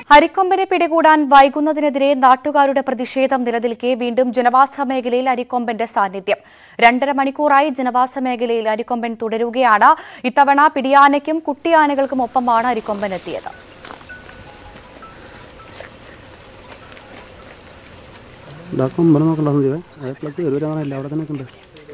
അരിക്കൊമ്പനെ പിടികൂടാൻ വൈകുന്നതിനെതിരെ നാട്ടുകാരുടെ പ്രതിഷേധം നിലനിൽക്കെ വീണ്ടും ജനവാസ മേഖലയിൽ അരിക്കൊമ്പന്റെ സാന്നിധ്യം രണ്ടര മണിക്കൂറായി ജനവാസ മേഖലയിൽ അരിക്കൊമ്പൻ തുടരുകയാണ് ഇത്തവണ പിടിയാനയ്ക്കും കുട്ടിയാനകൾക്കും ഒപ്പമാണ് അരിക്കൊമ്പൻ എത്തിയത് ഇതാക്കും ഇവിടെ നോക്കണ്ട സഞ്ജീവേ അതെപ്പോഴേക്ക് വരുവാനാണല്ലോ അവിടെ തന്നെ ഉണ്ട്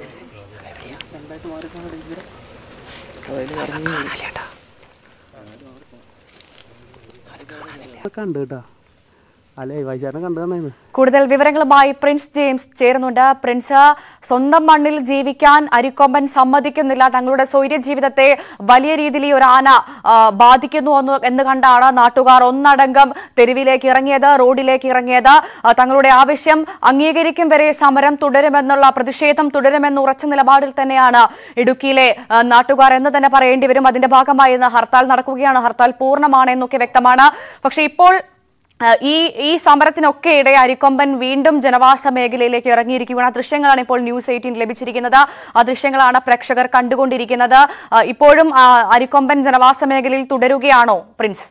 കണ്ട് കേട്ടാ അല്ലേ വൈശാരനെ കണ്ടു തന്നായിരുന്നു കൂടുതൽ വിവരങ്ങളുമായി പ്രിൻസ് ജെയിംസ് ചേരുന്നുണ്ട് പ്രിൻസ് സ്വന്തം മണ്ണിൽ ജീവിക്കാൻ അരിക്കൊമ്പൻ സമ്മതിക്കുന്നില്ല തങ്ങളുടെ സ്വൈര്യ ജീവിതത്തെ വലിയ രീതിയിൽ ഈ ഒരു ആന ആ, ബാധിക്കുന്നു എന്ന് എന്ന് കണ്ടാണ് നാട്ടുകാർ ഒന്നടങ്കം തെരുവിലേക്ക് ഇറങ്ങിയത് റോഡിലേക്ക് ഇറങ്ങിയത് ആ, തങ്ങളുടെ ആവശ്യം അംഗീകരിക്കും വരെ സമരം തുടരുമെന്നുള്ള പ്രതിഷേധം തുടരുമെന്ന ഉറച്ച നിലപാടിൽ തന്നെയാണ് ഇടുക്കിയിലെ ആ, നാട്ടുകാർ എന്ന് തന്നെ പറയേണ്ടി വരും അതിന്റെ ഭാഗമായി ഇന്ന് ഹർത്താൽ നടക്കുകയാണ് ഹർത്താൽ പൂർണ്ണമാണ് എന്നൊക്കെ വ്യക്തമാണ് പക്ഷേ ഇപ്പോൾ ആ, ഈ ഈ സമരത്തിനൊക്കെ ഇടെ അരിക്കൊമ്പൻ വീണ്ടും ജനവാസ മേഖലയിലേക്ക് ഇറങ്ങിയിരിക്കുകയാണ് ആ ദൃശ്യങ്ങളാണ് ഇപ്പോൾ ന്യൂസ് എയ്റ്റീൻ ലഭിച്ചിരിക്കുന്നത് ആ ദൃശ്യങ്ങളാണ് പ്രേക്ഷകർ കണ്ടുകൊണ്ടിരിക്കുന്നത് ആ, ഇപ്പോഴും ആ, അരിക്കൊമ്പൻ ജനവാസ മേഖലയിൽ തുടരുകയാണോ പ്രിൻസ്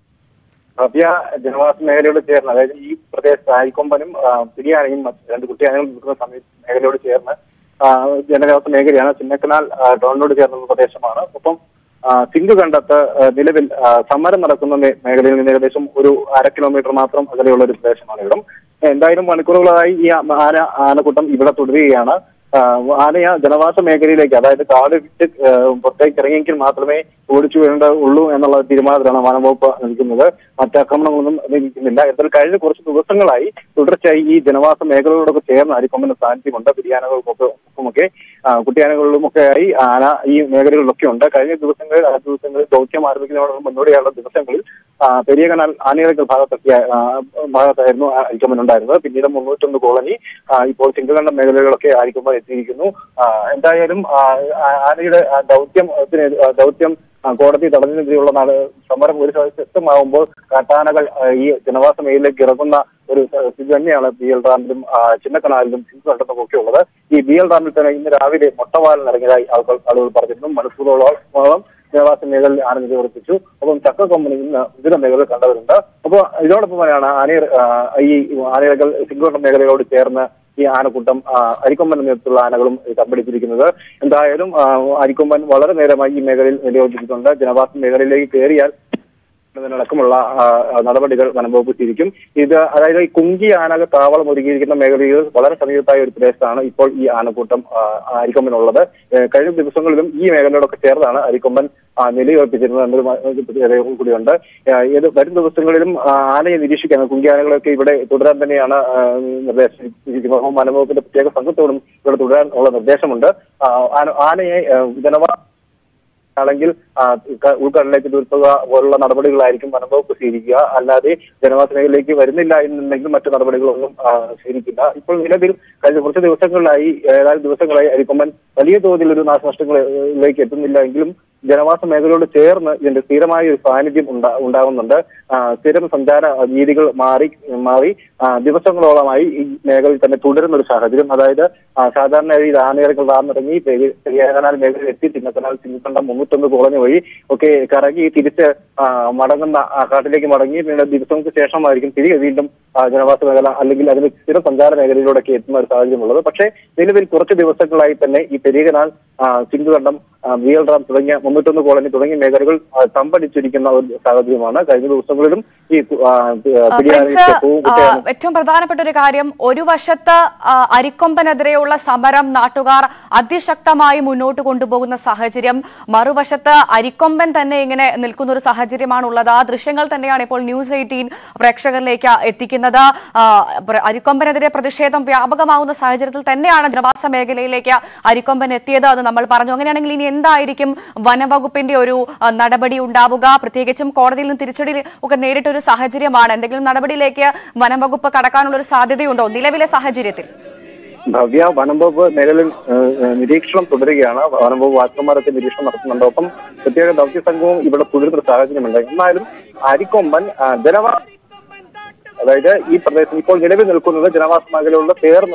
ഭവ്യ ജനവാസ മേഖലയോട് ചേർന്ന് അതായത് ഈ പ്രദേശത്ത് ആയിക്കൊമ്പനും പിടിയാനയും മറ്റ് രണ്ട് കുട്ടിയാനകളും നിൽക്കുന്ന സമയ മേഖലയോട് ചേർന്ന് ആ, ജനവാസ മേഖലയാണ് ചിന്നക്കനാൽ ആ, ടൗണിനോട് ചേർന്ന പ്രദേശമാണ് ഒപ്പം ആ, സിംഗു കണ്ടത്ത് ആ, നിലവിൽ ആ, സമരം നടക്കുന്ന മേ- മേഖലയിൽ നിന്ന് ഏകദേശം ഒരു അര കിലോമീറ്റർ മാത്രം അകലെയുള്ള ഒരു പ്രദേശമാണ് ഇവിടം എന്തായാലും മണിക്കൂറുകളായി ഈ ആ- ആന ആനക്കൂട്ടം ഇവിടെ തുടരുകയാണ് ആ, ആനയ ജനവാസ മേഖലയിലേക്ക് അതായത് കാട് വിട്ട് ആ, പുറത്തേക്ക് ഇറങ്ങിയെങ്കിൽ മാത്രമേ ഓടിച്ചു വേണ്ട ഉള്ളൂ എന്നുള്ള തീരുമാനത്തിലാണ് വനംവകുപ്പ് നിൽക്കുന്നത് മറ്റാക്രമണങ്ങളൊന്നും നിൽക്കുന്നില്ല എന്നാൽ കഴിഞ്ഞ കുറച്ച് ദിവസങ്ങളായി തുടർച്ചയായി ഈ ജനവാസ മേഖലകളോടൊക്കെ ചേർന്ന് അരിക്കൊമ്പന് സാന്നിധ്യമുണ്ട് പിരിയാനകൾക്കൊക്കെ ഒപ്പമൊക്കെ ആ, കുട്ടിയാനകളിലുമൊക്കെ ആയി ആന ഈ മേഖലകളിലൊക്കെ ഉണ്ട് കഴിഞ്ഞ ദിവസങ്ങളിൽ ആ ദിവസങ്ങളിൽ ദൗത്യം ആരംഭിക്കുന്നതിനോട് മുന്നോടിയുള്ള ദിവസങ്ങളിൽ ആ, പെരിയ കനാൽ ആനയിറക്കൽ ഭാഗത്തൊക്കെ ആ, ഭാഗത്തായിരുന്നു അരിക്കൊമ്പൻ ഉണ്ടായിരുന്നത് പിന്നീട് മുന്നൂറ്റൊന്ന് കോളനി ആ, ഇപ്പോൾ സിംഗകണ്ഠം മേഖലകളൊക്കെ അരിക്കൊമ്പൻ എത്തിയിരിക്കുന്നു ആ, എന്തായാലും ആ, ആ- ആനയുടെ ആ ദൗത്യത്തിന് ആ, ദൗത്യം ആ, കോടതി തടഞ്ഞതിനെതിരെയുള്ള നട- സമരം ഒരു ശക്തമാകുമ്പോൾ കാട്ടാനകൾ ആ, ഈ ജനവാസ മേഖലയിലേക്ക് ഇറങ്ങുന്ന ഒരു സ- സ്ഥിതി തന്നെയാണ് ബി എൽ റാമിലും ആ, ചിന്നക്കനാലിലും സിംഗകണ്ഠത്തും ഒക്കെ ഉള്ളത് ഈ ബി എൽ റാമിൽ തന്നെ ഇന്ന് രാവിലെ മൊട്ടവാലിൽ ഇറങ്ങിയതായി ആളുകൾ ആളുകൾ പറഞ്ഞിരുന്നു മണിക്കൂറോളം ജനവാസ മേഖലയിൽ ആന നിലയുറപ്പിച്ചു അപ്പം ചക്ക കമ്പനി ഇന്ന് വിവിധ മേഖലകൾ കണ്ടവരുണ്ട് അപ്പോൾ ഇതോടൊപ്പം തന്നെയാണ് ആനയർ ആ, ഈ ആനകൾ സിംഗോട്ടം മേഖലയോട് ചേർന്ന് ഈ ആനക്കൂട്ടം ആ, അരിക്കൊമ്പൻ നേതൃത്വമുള്ള ആനകളും തമ്പടിച്ചിരിക്കുന്നത് എന്തായാലും ആ, അരിക്കൊമ്പൻ വളരെ നേരമായി ഈ മേഖലയിൽ നിലയോജിച്ചിട്ടുണ്ട് ജനവാസ മേഖലയിലേക്ക് കയറിയാൽ അടക്കമുള്ള നടപടികൾ വനംവകുപ്പ് സ്വീകരിക്കും ഇത് അതായത് ഈ കുങ്കി ആനക താവളം ഒരുക്കിയിരിക്കുന്ന മേഖലയിൽ വളരെ സമീപത്തായ ഒരു പ്രദേശത്താണ് ഇപ്പോൾ ഈ ആനക്കൂട്ടം ആ, അരിക്കൊമ്പനുള്ളത് ഏഹ് കഴിഞ്ഞ ദിവസങ്ങളിലും ഈ മേഖലയോടൊക്കെ ചേർന്നാണ് അരിക്കൊമ്പൻ ആ, നിലയുറപ്പിച്ചിരുന്നത് എന്നൊരു മ- ഒരു പ്രത്യേകത കൂടിയുണ്ട് ഏഹ് ഏത് വരും ദിവസങ്ങളിലും ആ, ആനയെ നിരീക്ഷിക്കാൻ കുങ്കി ആനകളൊക്കെ ഇവിടെ തുടരാൻ തന്നെയാണ് ആ, നിർദ്ദേശിച്ചിരിക്കുന്നത് അപ്പോൾ വനംവകുപ്പിന്റെ പ്രത്യേക സംഘത്തോടും ഇവിടെ തുടരാൻ ഉള്ള നിർദ്ദേശമുണ്ട് ആ, ആന- ആനയെ ഏഹ് ജനവാ ആണെങ്കിൽ ആ, ക- ഉൾക്കടലിലേക്ക് തീർത്തുക പോലുള്ള നടപടികളായിരിക്കും വനംവകുപ്പ് സ്വീകരിക്കുക അല്ലാതെ ജനവാസ മേഖലയിലേക്ക് വരുന്നില്ല എന്നുണ്ടെങ്കിൽ മറ്റു നടപടികളൊന്നും ആ, സ്വീകരിക്കില്ല ഇപ്പോൾ നിലവിൽ കഴിഞ്ഞ കുറച്ച് ദിവസങ്ങളിലായി ഏതാനും ദിവസങ്ങളായി അരിക്കൊമ്പൻ വലിയ തോതിൽ ഒരു നാശനഷ്ടങ്ങളിലേക്ക് എത്തുന്നില്ല എങ്കിലും ജനവാസ മേഖലയോട് ചേർന്ന് ഇതിന്റെ സ്ഥിരമായ ഒരു സാന്നിധ്യം ഉണ്ടാ ഉണ്ടാകുന്നുണ്ട് ആ, സ്ഥിരം സഞ്ചാര രീതികൾ മാറി മാറി ആ, ദിവസങ്ങളോളമായി ഈ മേഖലയിൽ തന്നെ തുടരുന്ന ഒരു സാഹചര്യം അതായത് ആ, സാധാരണ ഈ ആനയിറക്കൽ താന്നിറങ്ങി പെരിയാകനാൽ മേഖലയിൽ എത്തി തിന്നക്കനാൽ തിന്നക്കണ്ടം മുന്നൂറ്റൊന്ന് കോളനി വഴി ഒക്കെ കറങ്ങി തിരിച്ച് ആ, മടങ്ങുന്ന ആ, കാട്ടിലേക്ക് മടങ്ങി പിന്നെ ദിവസങ്ങൾക്ക് ശേഷമായിരിക്കും തിരികെ വീണ്ടും ആ, ജനവാസ മേഖല അല്ലെങ്കിൽ അതിന് സ്ഥിര സഞ്ചാര മേഖലയിലൂടെയൊക്കെ എത്തുന്ന ഒരു സാഹചര്യമുള്ളത് പക്ഷേ നിലവിൽ കുറച്ച് ദിവസങ്ങളായി തന്നെ ഈ പെരിയകനാൽ സിന്ധുകണ്ഠം വിയൽ ഡാം തുടങ്ങിയ മുന്നൂറ്റൊന്ന് കോളനി തുടങ്ങിയ മേഖലകൾ ആ, തമ്പടിച്ചിരിക്കുന്ന ഒരു സാഹചര്യമാണ് കഴിഞ്ഞ ദിവസങ്ങളിലും ഈ ആ, പിടിയാന പ്രിൻസ് ചെപ്പവും ആ, കുട്ടിയാനും ഏറ്റവും പ്രധാനപ്പെട്ട ഒരു കാര്യം ഒരു വശത്ത് ആ, അരിക്കൊമ്പനെതിരെയുള്ള സമരം നാട്ടുകാർ അതിശക്തമായി മുന്നോട്ട് കൊണ്ടുപോകുന്ന സാഹചര്യം മറുവശത്ത് അരിക്കൊമ്പൻ തന്നെ ഇങ്ങനെ നിൽക്കുന്ന ഒരു സാഹചര്യമാണുള്ളത് ആ ദൃശ്യങ്ങൾ തന്നെയാണ് ഇപ്പോൾ ന്യൂസ് എയ്റ്റീൻ പ്രേക്ഷകരിലേക്ക് എത്തിക്കുന്നത് ആ, പ്ര- അരിക്കൊമ്പനെതിരെ പ്രതിഷേധം വ്യാപകമാവുന്ന സാഹചര്യത്തിൽ തന്നെയാണ് ജനവാസ മേഖലയിലേക്ക് അരിക്കൊമ്പൻ എത്തിയത് എന്ന് നമ്മൾ പറഞ്ഞു അങ്ങനെയാണെങ്കിൽ ഇനി എന്തായിരിക്കും വനവകുപ്പിന്റെ ഒരു ആ, നടപടി ഉണ്ടാവുക പ്രത്യേകിച്ചും കോടതിയിൽ നിന്ന് തിരിച്ചടി ഒക്കെ നേരിട്ട ഒരു സാഹചര്യമാണ് എന്തെങ്കിലും നടപടിയിലേക്ക് വനംവകുപ്പ് കടക്കാനുള്ള ഒരു സാധ്യതയുണ്ടോ നിലവിലെ സാഹചര്യത്തിൽ ഭവ്യ വനംവകുപ്പ് മേഖലയിൽ ഏഹ്, ഏഹ്, നിരീക്ഷണം തുടരുകയാണ് വനംവകുപ്പ് വാച്ചർമാരൊക്കെ നിരീക്ഷണം നടത്തുന്നുണ്ട് ഒപ്പം പ്രത്യേക ദൗത്യ സംഘവും ഇവിടെ തുടരുന്ന ഒരു സാഹചര്യമുണ്ട് എന്നാലും അരിക്കൊമ്പൻ ആ, ജനവാ അതായത് ഈ പ്രദേശം ഇപ്പോൾ നിലവിൽ നിൽക്കുന്നത് ജനവാസ മേഖലയുള്ള ചേർന്നുള്ള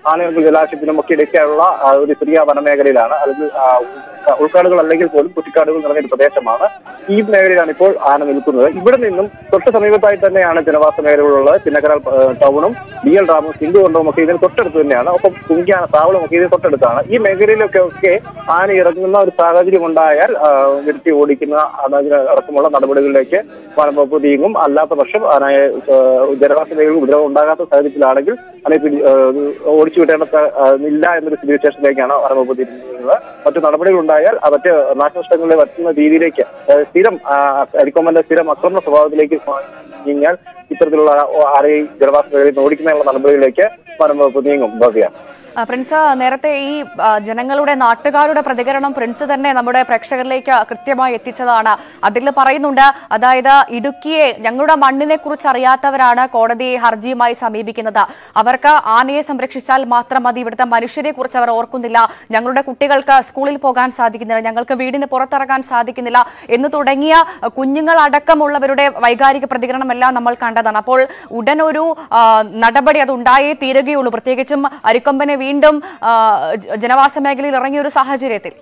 ആനകൾക്ക് ജലാശയത്തിനും ഒക്കെ ഇടയ്ക്കുള്ള ആ, ഒരു ചെറിയ വനമേഖലയിലാണ് അല്ലെങ്കിൽ ആ, ഉൾക്കാ- ഉൾക്കാടുകൾ അല്ലെങ്കിൽ പോലും കുറ്റിക്കാടുകൾ നിറഞ്ഞ ഒരു പ്രദേശമാണ് ഈ മേഖലയിലാണ് ഇപ്പോൾ ആന നിൽക്കുന്നത് ഇവിടെ നിന്നും തൊട്ട് സമീപത്തായി തന്നെയാണ് ജനവാസ മേഖലകളുള്ളത് ചിന്നക്കനാൽ ഏഹ്, ടൗണും ബി എൽ ഡാമും സിന്ധുകൊണ്ടവും ഒക്കെ ഇതിന് തൊട്ടടുത്ത് തന്നെയാണ് ഒപ്പം കുങ്കിയാന താവളം ഒക്കെ ഇതിന് തൊട്ടടുത്താണ് ഈ മേഖലയിലൊക്കെ ഒക്കെ ആന ഇറങ്ങുന്ന ഒരു സാഹചര്യം ഉണ്ടായാൽ ആ, നിർത്തി ഓടിക്കുന്ന അതിന് അടക്കമുള്ള നടപടികളിലേക്ക് വനംവകുപ്പ് നീങ്ങും അല്ലാത്ത പക്ഷം ആനയെ ഏഹ്, ജനവാസ മേഖലയിൽ ഉപദ്രവം ഉണ്ടാകാത്ത സാഹചര്യത്തിലാണെങ്കിൽ അതിനെ പിടി- ഏഹ്, ഓടിച്ചു വിട്ടേണ്ട സ- ആ, ഇല്ല എന്നൊരു സ്ഥിതിവിശേഷത്തിലേക്കാണ് വനംവകുപ്പ് തിരിഞ്ഞിരിക്കുന്നത് മറ്റു നടപടികൾ ഉണ്ടായാൽ അത് മറ്റ് നാശനഷ്ടങ്ങളെ വരുത്തുന്ന രീതിയിലേക്ക് ഏഹ്, സ്ഥിരം ആ, അരിക്കൊമ്പന്റെ സ്ഥിരം ആക്രമണ സ്വഭാവത്തിലേക്ക് നീങ്ങിയാൽ ഇത്തരത്തിലുള്ള ആരെയും ജനവാസ മേഖലയിൽ ഓടിക്കുന്നതിനുള്ള നടപടികളിലേക്ക് വനംവകുപ്പ് നീങ്ങും ഭവ്യ ആ, പ്രിൻസ് നേരത്തെ ഈ ആ, ജനങ്ങളുടെ നാട്ടുകാരുടെ പ്രതികരണം പ്രിൻസ് തന്നെ നമ്മുടെ പ്രേക്ഷകരിലേക്ക് കൃത്യമായി എത്തിച്ചതാണ് അതിൽ പറയുന്നുണ്ട് അതായത് ഇടുക്കിയെ ഞങ്ങളുടെ മണ്ണിനെ കുറിച്ച് അറിയാത്തവരാണ് കോടതിയെ ഹർജിയുമായി സമീപിക്കുന്നത് അവർക്ക് ആനയെ സംരക്ഷിച്ചാൽ മാത്രം മതി ഇവിടുത്തെ മനുഷ്യരെ കുറിച്ച് അവർ ഓർക്കുന്നില്ല ഞങ്ങളുടെ കുട്ടികൾക്ക് സ്കൂളിൽ പോകാൻ സാധിക്കുന്നില്ല ഞങ്ങൾക്ക് വീടിന് പുറത്തിറങ്ങാൻ സാധിക്കുന്നില്ല എന്ന് തുടങ്ങിയ കുഞ്ഞുങ്ങൾ അടക്കമുള്ളവരുടെ വൈകാരിക പ്രതികരണമെല്ലാം നമ്മൾ കണ്ടതാണ് അപ്പോൾ ഉടൻ ഒരു ആ, നടപടി അത് ഉണ്ടായേ തീരുകയുള്ളൂ പ്രത്യേകിച്ചും അരിക്കൊമ്പനെ വീണ്ടും ആ, ജ- ജനവാസ മേഖലയിൽ ഇറങ്ങിയ ഒരു സാഹചര്യത്തിൽ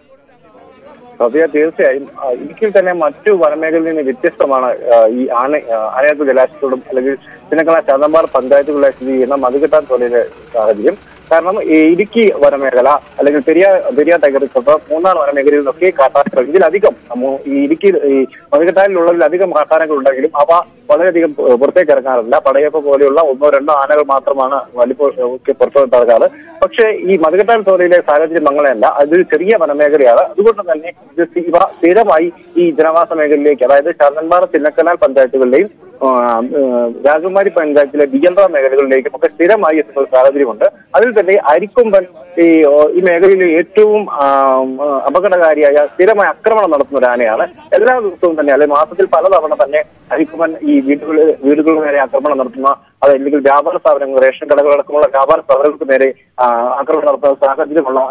ഭവ്യ തീർച്ചയായും ആ, ഇടുക്കിയിൽ തന്നെ മറ്റു വനമേഖലയിൽ നിന്ന് വ്യത്യസ്തമാണ് ആ, ഈ ആന ആനയാത്ത് ജലാശയത്തോടും അല്ലെങ്കിൽ ചിന്നക്കല ചാതമ്പാറ പഞ്ചായത്തുകളെ സ്ഥിതി ചെയ്യുന്ന മധുകെട്ടാൻ പോലെയുള്ള സാഹചര്യം കാരണം ഈ ഇടുക്കി വനമേഖല അല്ലെങ്കിൽ പെരിയ പെരിയ ടൈഗർ റിസർവ് മൂന്നാർ വനമേഖലയിൽ നിന്നൊക്കെ കാട്ടാനകൾ ഇതിലധികം മൂ- ഈ ഇടുക്കി ഈ മധുകെട്ടാലിലുള്ളതിലധികം കാട്ടാനകൾ ഉണ്ടെങ്കിലും അവ വളരെയധികം പു- പുറത്തേക്ക് ഇറങ്ങാറില്ല പടയപ്പ പോലെയുള്ള ഒന്നോ രണ്ടോ ആനകൾ മാത്രമാണ് വലിപ്പം ഒക്കെ പുറത്തോട്ട് ഇറങ്ങാറ് പക്ഷേ ഈ മധുകെട്ടാൽ തോലയിലെ സാഹചര്യം അങ്ങനെയല്ല അത് ചെറിയ വനമേഖലയാണ് അതുകൊണ്ട് തന്നെ ഇത് സ്ഥി- ഇവ സ്ഥിരമായി ഈ ജനവാസ മേഖലയിലേക്ക് അതായത് ശാന്തൻപാറ ചിന്നക്കനാൽ പഞ്ചായത്തുകളിലെയും ആ, ആ, രാജകുമാരി പഞ്ചായത്തിലെ ബിയന്ത്ര മേഖലകളിലേക്കും ഒക്കെ സ്ഥിരമായി എത്തുന്ന ഒരു സാഹചര്യമുണ്ട് അതിൽ തന്നെ അരിക്കൊമ്പൻ ഈ ഓ, ഈ മേഖലയിലെ ഏറ്റവും ആ, ആ, അപകടകാരിയായ സ്ഥിരമായി ആക്രമണം നടത്തുന്ന ഒരു ആനയാണ് എല്ലാ ദിവസവും തന്നെ അല്ലെങ്കിൽ മാസത്തിൽ പലതവണ തന്നെ അരിക്കൊമ്പൻ ഈ വീടുകളിൽ വീടുകളുടെ നേരെ ആക്രമണം നടത്തുന്ന അതല്ലെങ്കിൽ വ്യാപാര സ്ഥാപനങ്ങൾ റേഷൻ കടകളടക്കമുള്ള വ്യാപാര സ്ഥാപനങ്ങൾക്ക് നേരെ ആ, ആക്രമണം നടത്തുന്ന സാഹചര്യമുള്ള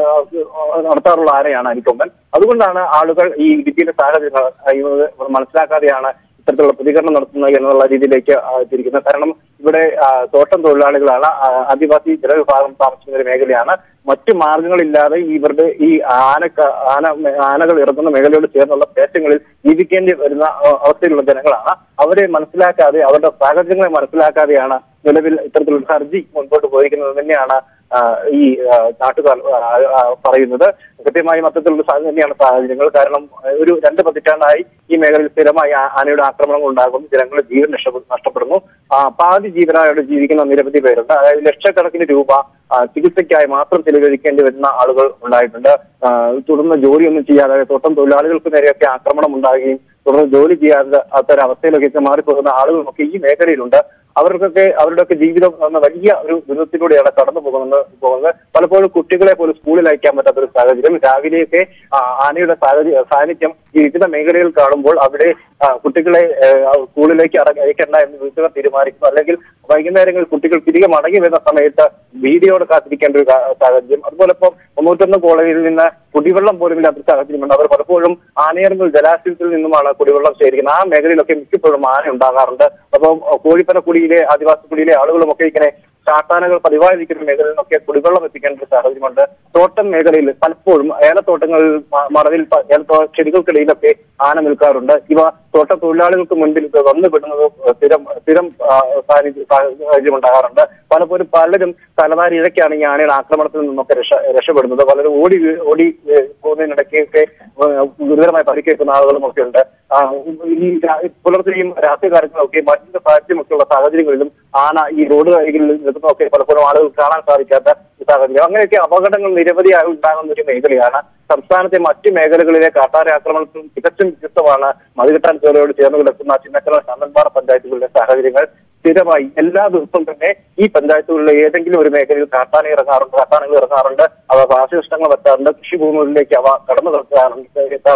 ആ, നടത്താറുള്ള ആനയാണ് അരിക്കൊമ്പൻ അതുകൊണ്ടാണ് ആളുകൾ ഈ ഇടുക്കിയിലെ സാഹചര്യങ്ങൾ അറിയുന്നത് മനസ്സിലാക്കാതെയാണ് ഇത്തരത്തിലുള്ള പ്രതികരണം നടത്തുന്നത് എന്നുള്ള രീതിയിലേക്ക് ആ, എത്തിയിരിക്കുന്നത് കാരണം ഇവിടെ ആ, തോട്ടം തൊഴിലാളികളാണ് ആ, ആദിവാസി ജനവിഭാഗം താമസിക്കുന്ന ഒരു മേഖലയാണ് മറ്റു മാർഗങ്ങളില്ലാതെ ഇവരുടെ ഈ ആന ആന ആനകൾ ഇറങ്ങുന്ന മേഖലയോട് ചേർന്നുള്ള പ്രദേശങ്ങളിൽ ജീവിക്കേണ്ടി വരുന്ന ആ, അവസ്ഥയിലുള്ള ജനങ്ങളാണ് അവരെ മനസ്സിലാക്കാതെ അവരുടെ സാഹചര്യങ്ങളെ മനസ്സിലാക്കാതെയാണ് നിലവിൽ ഇത്തരത്തിലുള്ള ഹർജി മുൻപോട്ട് പോയിരിക്കുന്നത് തന്നെയാണ് ആ, ഈ ആ, നാട്ടുകാർ ആ, ആ, പറയുന്നത് കൃത്യമായും അത്തരത്തിലുള്ള സാഹചര്യം തന്നെയാണ് സാഹചര്യങ്ങൾ കാരണം ആ, ഒരു രണ്ട് പതിറ്റാണ്ടായി ഈ മേഖലയിൽ സ്ഥിരമായി ആ- ആനയുടെ ആക്രമണങ്ങൾ ഉണ്ടാകുന്നു ജനങ്ങളുടെ ജീവൻ നഷ്ടപ്പെ- നഷ്ടപ്പെടുന്നു ആ, പാതി ജീവനായോടെ ജീവിക്കുന്ന നിരവധി പേരുണ്ട് അതായത് ലക്ഷക്കണക്കിന് രൂപ ആ, ചികിത്സയ്ക്കായി മാത്രം ചെലവഴിക്കേണ്ടി വരുന്ന ആളുകൾ ഉണ്ടായിട്ടുണ്ട് ആ, തുടർന്ന് ജോലിയൊന്നും ചെയ്യാതെ തോട്ടം തൊഴിലാളികൾക്ക് നേരെയൊക്കെ ആക്രമണം ഉണ്ടാകുകയും തുടർന്ന് ജോലി ചെയ്യാതെ അത്തരവസ്ഥയിലൊക്കെ മാറിപ്പോകുന്ന ആളുകളൊക്കെ ഈ മേഖലയിലുണ്ട് അവർക്കൊക്കെ അവരുടെയൊക്കെ ജീവിതം എന്ന വലിയ ഒരു ദുരിതത്തിലൂടെയാണ് കടന്നു പോകുന്നത് പോകുന്നത് പലപ്പോഴും കുട്ടികളെ പോലും സ്കൂളിൽ അയക്കാൻ പറ്റാത്ത ഒരു സാഹചര്യം രാവിലെയൊക്കെ ആ, ആനയുടെ സാഹചര്യ സാന്നിധ്യം ഈ വിവിധ മേഖലയിൽ കാണുമ്പോൾ അവിടെ ആ, കുട്ടികളെ ഏ, സ്കൂളിലേക്ക് അട- അയക്കണ്ട എന്ന് വീട്ടുകാർ തീരുമാനിക്കുന്നു അല്ലെങ്കിൽ വൈകുന്നേരങ്ങളിൽ കുട്ടികൾ തിരികെ മടങ്ങി വരുന്ന സമയത്ത് ഭീതിയോടെ കാത്തിരിക്കേണ്ട ഒരു കാ- സാഹചര്യം അതുപോലെ ഇപ്പം മുന്നൂറ്റൊന്ന് കോളേജിൽ നിന്ന് കുടിവെള്ളം പോലും ഇല്ലാത്ത സാഹചര്യമുണ്ട് അവർ പലപ്പോഴും ആനയർങ്ങൾ ജലാശയത്തിൽ നിന്നുമാണ് കുടിവെള്ളം ശേഖരിക്കുന്നത് ആ മേഖലയിലൊക്കെ മിക്കപ്പോഴും ആന ഉണ്ടാകാറുണ്ട് അപ്പം കോഴിപ്പനക്കുടിയിലെ ആദിവാസി കുടിയിലെ ആളുകളുമൊക്കെ ഇങ്ങനെ കാട്ടാനകൾ പതിവായിരിക്കുന്ന മേഖലയിൽ നിന്നൊക്കെ കുടിവെള്ളം എത്തിക്കേണ്ട ഒരു സാഹചര്യമുണ്ട് തോട്ടം മേഖലയിൽ പലപ്പോഴും ഏലത്തോട്ടങ്ങളിൽ മ- മറവിൽ പ- ഏലത്തോ ചെടികൾക്കിടയിലൊക്കെ ആന നിൽക്കാറുണ്ട് ഇവ തോട്ട തൊഴിലാളികൾക്ക് മുൻപിൽ ഇത് വന്നു പെടുന്നത് സ്ഥിരം സ്ഥിരം ആ, സാന്നിധ്യ- സാഹചര്യം ഉണ്ടാകാറുണ്ട് പലപ്പോഴും പലരും തലനാരി ഇഴയ്ക്കാണ് ഈ ആനയുടെ ആക്രമണത്തിൽ നിന്നൊക്കെ രക്ഷ രക്ഷപ്പെടുന്നത് പലരും ഓടി വീ- ഓടി ഏ, പോകുന്നതിനിടയ്ക്കൊക്കെ ഏ, ഗുരുതരമായി പരിക്കേൽക്കുന്ന ആളുകളും ഒക്കെ ഉണ്ട് ആ, ഈ രാ- പുലർച്ചെയും രാത്രി കാലങ്ങളിലൊക്കെ മറ്റു സാഹചര്യമൊക്കെയുള്ള സാഹചര്യങ്ങളിലും ആന ഈ റോഡ് അരികിൽ നിൽക്കുന്നതൊക്കെ പലപ്പോഴും ആളുകൾ കാണാൻ സാധിക്കാത്ത ഒരു സാഹചര്യം അങ്ങനെയൊക്കെ അപകടങ്ങൾ നിരവധിയായി ഉണ്ടാകുന്ന ഒരു മേഖലയാണ് സംസ്ഥാനത്തെ മറ്റ് മേഖലകളിലെ കാട്ടാന ആക്രമണത്തിൽ തികച്ചും വ്യത്യസ്തമാണ് മതികെട്ടാൻ ചോലയോട് ചേർന്ന് കിടക്കുന്ന ചിന്നക്കര ചന്ദൻപാറ പഞ്ചായത്തുകളിലെ സാഹചര്യങ്ങൾ സ്ഥിരമായി എല്ലാ ദിവസവും തന്നെ ഈ പഞ്ചായത്തുകളിലെ ഏതെങ്കിലും ഒരു മേഖലയിൽ കാട്ടാന ഇറങ്ങാറുണ്ട് കാട്ടാനകൾ ഇറങ്ങാറുണ്ട് അവ നാശനഷ്ടങ്ങൾ എത്താറുണ്ട് കൃഷിഭൂമികളിലേക്ക് അവ കടന്നു കിടക്കാറുണ്ട് എത്താറുണ്ട്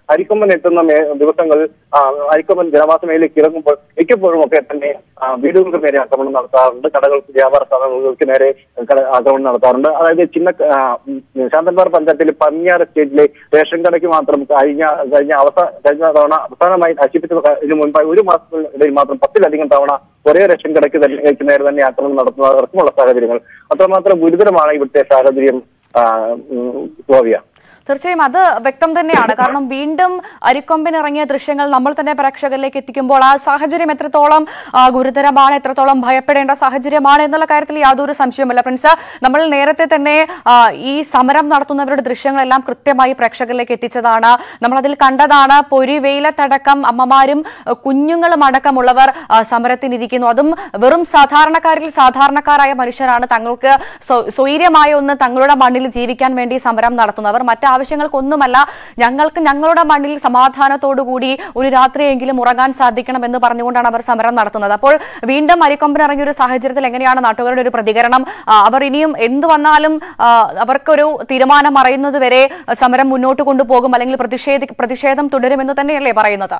അരിക്കൊമ്പൻ എത്തുന്ന മേ- ദിവസങ്ങളിൽ ആ, അരിക്കൊമ്പൻ ജനവാസ മേഖലയിലേക്ക് ഇറങ്ങുമ്പോൾ മിക്കപ്പോഴും ഒക്കെ തന്നെ ആ, വീടുകൾക്ക് നേരെ ആക്രമണം നടത്താറുണ്ട് കടകൾക്ക് വ്യാപാര സ്ഥാപനങ്ങൾക്ക് നേരെ കട- ആക്രമണം നടത്താറുണ്ട് അതായത് ചിന്ന ആ, ഉം, ശാന്തൻപാറ പഞ്ചായത്തിലെ പന്നിയാർ സ്റ്റേറ്റിലെ റേഷൻ കടയ്ക്ക് മാത്രം കഴിഞ്ഞ കഴിഞ്ഞ അവസാന കഴിഞ്ഞ തവണ അവസാനമായി നശിപ്പിച്ച ഇതിനു മുൻപായി ഒരു മാസത്തിനിടയിൽ മാത്രം പത്തിലധികം തവണ ഒരേ റേഷൻ കടയ്ക്ക് തന്നെ നേരെ തന്നെ ആക്രമണം നടത്തുന്നവർക്കുമുള്ള സാഹചര്യങ്ങൾ അത്രമാത്രം ഗുരുതരമാണ് ഇവിടുത്തെ സാഹചര്യം ആ, ഉം, സ്ലോവിയ തീർച്ചയായും അത് വ്യക്തം തന്നെയാണ് കാരണം വീണ്ടും അരിക്കൊമ്പിന് ഇറങ്ങിയ ദൃശ്യങ്ങൾ നമ്മൾ തന്നെ പ്രേക്ഷകരിലേക്ക് എത്തിക്കുമ്പോൾ ആ സാഹചര്യം എത്രത്തോളം ആ, ഗുരുതരമാണ് എത്രത്തോളം ഭയപ്പെടേണ്ട സാഹചര്യമാണ് എന്നുള്ള കാര്യത്തിൽ യാതൊരു സംശയവുമില്ല ഫ്രണ്ട്സ് നമ്മൾ നേരത്തെ തന്നെ ആ, ഈ സമരം നടത്തുന്നവരുടെ ദൃശ്യങ്ങളെല്ലാം കൃത്യമായി പ്രേക്ഷകരിലേക്ക് എത്തിച്ചതാണ് നമ്മൾ അതിൽ കണ്ടതാണ് പൊരി വെയിലത്തടക്കം അമ്മമാരും ആ, കുഞ്ഞുങ്ങളും അടക്കമുള്ളവർ ആ, സമരത്തിനിരിക്കുന്നു അതും വെറും സാധാരണക്കാരിൽ സാധാരണക്കാരായ മനുഷ്യരാണ് തങ്ങൾക്ക് സ്വ- സ്വൈര്യമായ ഒന്ന് തങ്ങളുടെ മണ്ണിൽ ജീവിക്കാൻ വേണ്ടി സമരം നടത്തുന്നവർ മറ്റ് ആവശ്യങ്ങൾക്കൊന്നുമല്ല ഞങ്ങൾക്ക് ഞങ്ങളുടെ മണ്ണിൽ സമാധാനത്തോടുകൂടി ഒരു രാത്രിയെങ്കിലും ഉറങ്ങാൻ സാധിക്കണം എന്ന് പറഞ്ഞുകൊണ്ടാണ് അവർ സമരം നടത്തുന്നത് അപ്പോൾ വീണ്ടും അരിക്കൊമ്പൻ ഇറങ്ങിയ ഒരു സാഹചര്യത്തിൽ എങ്ങനെയാണ് നാട്ടുകാരുടെ ഒരു പ്രതികരണം ആ, അവർ ഇനിയും എന്ത് വന്നാലും ആ, അവർക്കൊരു തീരുമാനം അറിയുന്നത് വരെ സമരം മുന്നോട്ട് കൊണ്ടുപോകും അല്ലെങ്കിൽ പ്രതിഷേധി പ്രതിഷേധം തുടരുമെന്ന് തന്നെയല്ലേ പറയുന്നത്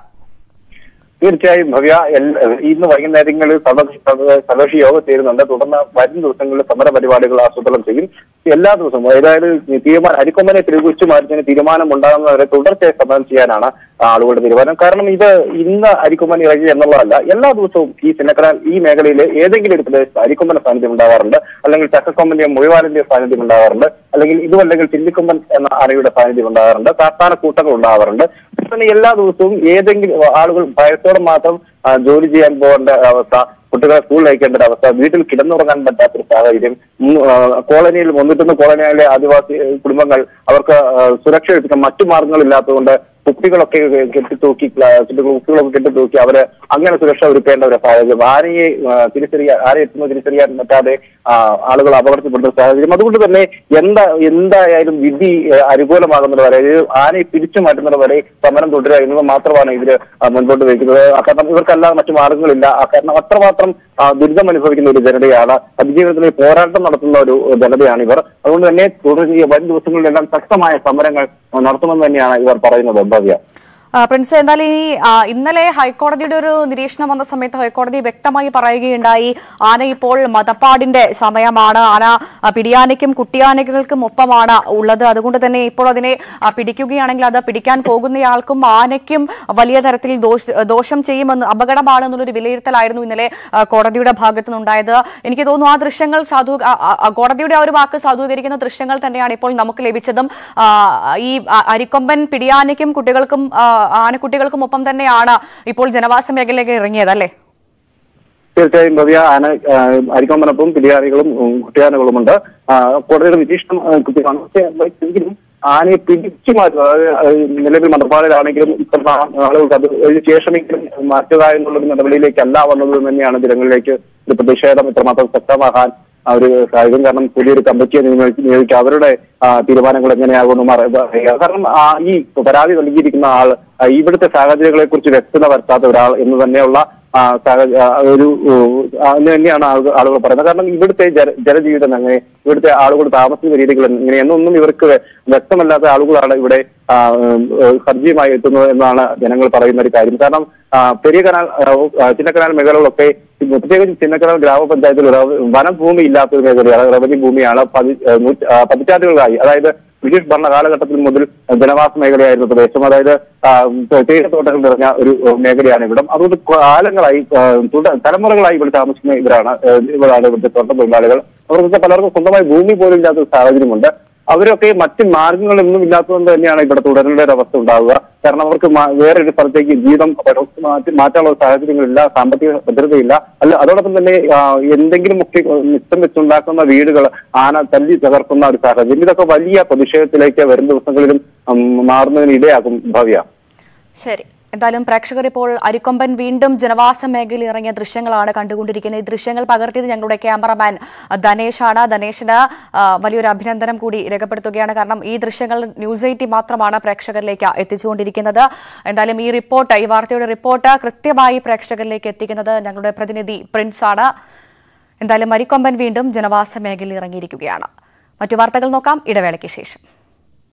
തീർച്ചയായും ഭവ്യ എൽ- ഇന്ന് വൈകുന്നേരങ്ങളിൽ സർവകക്ഷി സർവകക്ഷി യോഗം ചേരുന്നുണ്ട് തുടർന്ന് വരും ദിവസങ്ങളിൽ സമര പരിപാടികൾ ആസൂത്രണം ചെയ്യും എല്ലാ ദിവസവും അതായത് തീരുമാനം അരിക്കൊമ്പനെ തിരികുച്ചു മാറ്റുന്നതിന് തീരുമാനം ഉണ്ടാകുന്നവരെ തുടർച്ചയായി സമരം ചെയ്യാനാണ് ആളുകളുടെ തീരുമാനം കാരണം ഇത് ഇന്ന് അരിക്കൊമ്പൻ ഇറങ്ങി എന്നുള്ളതല്ല എല്ലാ ദിവസവും ഈ ചിന്നക്കനാൽ ഈ മേഖലയിൽ ഏതെങ്കിലും ഒരു പ്രദേശത്ത് അരിക്കൊമ്പന്റെ സാന്നിധ്യം ഉണ്ടാകാറുണ്ട് അല്ലെങ്കിൽ ചക്കക്കൊമ്പന്റെയോ മുഴുവാലിന്റെയോ സാന്നിധ്യം ഉണ്ടാകാറുണ്ട് അല്ലെങ്കിൽ ഇതുമല്ലെങ്കിൽ ചില്ലിക്കൊമ്പൻ എന്ന ആനയുടെ സാന്നിധ്യം ഉണ്ടാകാറുണ്ട് കാട്ടാന കൂട്ടങ്ങൾ ഉണ്ടാകാറുണ്ട് പിന്നെ എല്ലാ ദിവസവും ഏതെങ്കിലും ആളുകൾ ഭയത്തോടെ മാത്രം ആ, ജോലി ചെയ്യാൻ പോകേണ്ട അവസ്ഥ കുട്ടികളെ സ്കൂളിൽ അയക്കേണ്ട ഒരു അവസ്ഥ വീട്ടിൽ കിടന്നുറങ്ങാൻ പറ്റാത്തൊരു സാഹചര്യം ഉം, ആ, കോളനിയിൽ മുന്നിട്ടുന്ന കോളനിയിലെ ആദിവാസി ഏ, കുടുംബങ്ങൾ അവർക്ക് ആ, സുരക്ഷ ലഭിക്കാൻ മറ്റു മാർഗങ്ങളില്ലാത്തതുകൊണ്ട് കുട്ടികളൊക്കെ കെട്ടിത്തൂക്കി ക്ലാ- കുട്ടികളൊക്കെ കെട്ടിത്തൂക്കി അവര് അങ്ങനെ സുരക്ഷ ഒരുക്കേണ്ട ഒരു സാഹചര്യം ആനയെ ആ, തിരിച്ചറിയാൻ ആരെ എത്തുന്നത് തിരിച്ചറിയാൻ പറ്റാതെ ആ, ആളുകൾ അപകടത്തിൽപ്പെടുന്ന സാഹചര്യം അതുകൊണ്ട് തന്നെ എന്താ എന്തായാലും വിധി ഏ, അനുകൂലമാകുന്നത് വരെ ഇത് ആനയെ പിടിച്ചു മാറ്റുന്നത് വരെ സമരം തുടരുക എന്നത് മാത്രമാണ് ഇവര് ആ, മുൻപോട്ട് വയ്ക്കുന്നത് ആ, കാരണം ഇവർക്കല്ലാതെ മറ്റു മാർഗങ്ങളില്ല ആ, കാരണം അത്രമാത്രം ആ, ദുരിതം അനുഭവിക്കുന്ന ഒരു ജനതയാണ് അതിജീവനത്തിന് പോരാട്ടം നടത്തുന്ന ഒരു ജനതയാണ് ഇവർ അതുകൊണ്ട് തന്നെ തുടർന്ന് ഈ വരും ദിവസങ്ങളിലെല്ലാം ശക്തമായ സമരങ്ങൾ ആ, നടത്തുമെന്ന് തന്നെയാണ് ഇവർ പറയുന്നത് ഭവ്യ ആ, പ്രിൻസ് എന്തായാലും ഈ ആ, ഇന്നലെ ഹൈക്കോടതിയുടെ ഒരു നിരീക്ഷണം വന്ന സമയത്ത് ഹൈക്കോടതി വ്യക്തമായി പറയുകയുണ്ടായി ആന ഇപ്പോൾ മതപ്പാടിന്റെ സമയമാണ് ആന ആ, പിടിയാനയ്ക്കും കുട്ടിയാനകൾക്കും ഒപ്പമാണ് ഉള്ളത് അതുകൊണ്ട് തന്നെ ഇപ്പോൾ അതിനെ ആ, പിടിക്കുകയാണെങ്കിൽ അത് പിടിക്കാൻ പോകുന്നയാൾക്കും ആനയ്ക്കും വലിയ തരത്തിൽ ദോഷ- ദോഷം ചെയ്യുമെന്ന് അപകടമാണ് എന്നുള്ളൊരു വിലയിരുത്തലായിരുന്നു ഇന്നലെ ആ, കോടതിയുടെ ഭാഗത്തു നിന്നുണ്ടായത് എനിക്ക് തോന്നുന്നു ആ ദൃശ്യങ്ങൾ സാധു ആ, ആ, ആ, കോടതിയുടെ ആ ഒരു വാക്ക് സാധൂകരിക്കുന്ന ദൃശ്യങ്ങൾ തന്നെയാണ് ഇപ്പോൾ നമുക്ക് ലഭിച്ചതും ആ, ഈ ആ, അരിക്കൊമ്പൻ പിടിയാനയ്ക്കും കുട്ടികൾക്കും ആ, ആനക്കുട്ടികൾക്കും ഒപ്പം തന്നെയാണ് ഇപ്പോൾ ജനവാസ മേഖലയിലേക്ക് ഇറങ്ങിയത് അല്ലേ തീർച്ചയായും ഭവ്യ ആന ആ, അരിക്കൊമ്പനപ്പും പിടിയാനികളും ഉം, കുട്ടിയാനകളുമുണ്ട് ആ, കോടതിയുടെ നിരീക്ഷണം ആ, കൃത്യമാണ് പക്ഷേ എങ്കിലും ആനയെ പിടിച്ചു മാറ്റുക അതായത് ആ, നിലവിൽ മന്ത്രപ്പാടിലാണെങ്കിലും ഇത്ര നാ- ആളുകൾക്ക് അത് അതിന് ശേഷമെങ്കിലും മാറ്റുക എന്നുള്ള ഒരു നടപടിയിലേക്കല്ല വന്നത് എന്ന് തന്നെയാണ് ജനങ്ങളിലേക്ക് ഒരു പ്രതിഷേധം ഇത്രമാത്രം ശക്തമാകാൻ ആ ഒരു സാഹചര്യം കാരണം പുതിയൊരു കമ്മിറ്റിയെ നിയോഗിച്ച് നിയോഗിക്കുക അവരുടെ ആ, തീരുമാനങ്ങൾ എങ്ങനെയാകുമെന്ന് അറിയുക കാരണം ആ, ഈ പരാതി നൽകിയിരിക്കുന്ന ആൾ ആ, ഇവിടുത്തെ സാഹചര്യങ്ങളെ കുറിച്ച് വ്യക്തത വരുത്താത്ത ഒരാൾ എന്ന് തന്നെയുള്ള ആ, സാഹ- ആ, ഒരു ഉം, ആ, എന്ന് തന്നെയാണ് ആളുകൾ ആളുകൾ പറയുന്നത് കാരണം ഇവിടുത്തെ ജന ജനജീവിതം എങ്ങനെ ഇവിടുത്തെ ആളുകൾ താമസിക്കുന്ന രീതികൾ എങ്ങനെ എന്നൊന്നും ഇവർക്ക് വ്യക്തമല്ലാത്ത ആളുകളാണ് ഇവിടെ ആ, ഉം, ഏഹ്, സജീവമായി എത്തുന്നത് എന്നാണ് ജനങ്ങൾ പറയുന്ന ഒരു കാര്യം കാരണം ആ, പെരിയ കനാൽ ആ, ആ, ചിന്നക്കനാൽ മേഖലകളൊക്കെ പ്രത്യേകിച്ച് ചിന്നക്കനാൽ ഗ്രാമപഞ്ചായത്തിൽ ഒരു വനം ഭൂമി ഇല്ലാത്ത ഒരു മേഖലയാണ് റവന്യൂ ഭൂമിയാണ് പതി ഏഹ്, നൂറ്റ- ആ, പതിറ്റാണ്ടുകളായി അതായത് ബ്രിട്ടീഷ് ഭരണ കാലഘട്ടത്തിൽ മുതൽ ജനവാസ മേഖലയായിരുന്നു പ്രദേശം അതായത് ആ, തേയിലത്തോട്ടങ്ങൾ നിറഞ്ഞ ഒരു ഏഹ്, മേഖലയാണ് ഇവിടം അതുകൊണ്ട് കാലങ്ങളായി ആ, തുട- തലമുറകളായി ഇവിടെ താമസിക്കുന്ന ഇവരാണ് ഏഹ്, ഇവരാണ് ഇവിടുത്തെ തോട്ട തൊഴിലാളികൾ അവർക്കൊക്കെ പലർക്കും സ്വന്തമായി ഭൂമി പോലും ഇല്ലാത്ത ഒരു സാഹചര്യമുണ്ട് അവരൊക്കെ മറ്റ് മാർഗങ്ങളൊന്നും ഇല്ലാത്തതുകൊണ്ട് തന്നെയാണ് ഇവിടെ തുടരേണ്ട ഒരു അവസ്ഥ ഉണ്ടാവുക കാരണം അവർക്ക് മാ- വേറൊരു സ്ഥലത്തേക്ക് ജീവിതം പരസ്പരം മാറ്റി മാറ്റാനുള്ള സാഹചര്യങ്ങളില്ല സാമ്പത്തിക ഭദ്രതയില്ല അല്ല അതോടൊപ്പം തന്നെ ആ, എന്തെങ്കിലുമൊക്കെ മിച്ചം വെച്ചുണ്ടാക്കുന്ന വീടുകൾ ആന തല്ലി തകർക്കുന്ന ഒരു സാഹചര്യം ഇതൊക്കെ വലിയ പ്രതിഷേധത്തിലേക്ക് വരും ദിവസങ്ങളിലും ഉം, മാറുന്നതിന് ഇടയാക്കും ഭവ്യ ശരി എന്തായാലും പ്രേക്ഷകർ ഇപ്പോൾ അരിക്കൊമ്പൻ വീണ്ടും ജനവാസ മേഖലയിൽ ഇറങ്ങിയ ദൃശ്യങ്ങളാണ് കണ്ടുകൊണ്ടിരിക്കുന്നത് ഈ ദൃശ്യങ്ങൾ പകർത്തിയത് ഞങ്ങളുടെ ക്യാമറമാൻ ധനേഷാണ് ധനേഷിന് ആ, വലിയൊരു അഭിനന്ദനം കൂടി രേഖപ്പെടുത്തുകയാണ് കാരണം ഈ ദൃശ്യങ്ങൾ ന്യൂസ് എയ്റ്റി മാത്രമാണ് പ്രേക്ഷകരിലേക്ക് എത്തിച്ചുകൊണ്ടിരിക്കുന്നത് എന്തായാലും ഈ റിപ്പോർട്ട് ഈ വാർത്തയുടെ റിപ്പോർട്ട് കൃത്യമായി പ്രേക്ഷകരിലേക്ക് എത്തിക്കുന്നത് ഞങ്ങളുടെ പ്രതിനിധി പ്രിൻസ് ആണ് എന്തായാലും അരിക്കൊമ്പൻ വീണ്ടും ജനവാസ മേഖലയിൽ ഇറങ്ങിയിരിക്കുകയാണ് മറ്റു വാർത്തകൾ നോക്കാം ഇടവേളയ്ക്ക് ശേഷം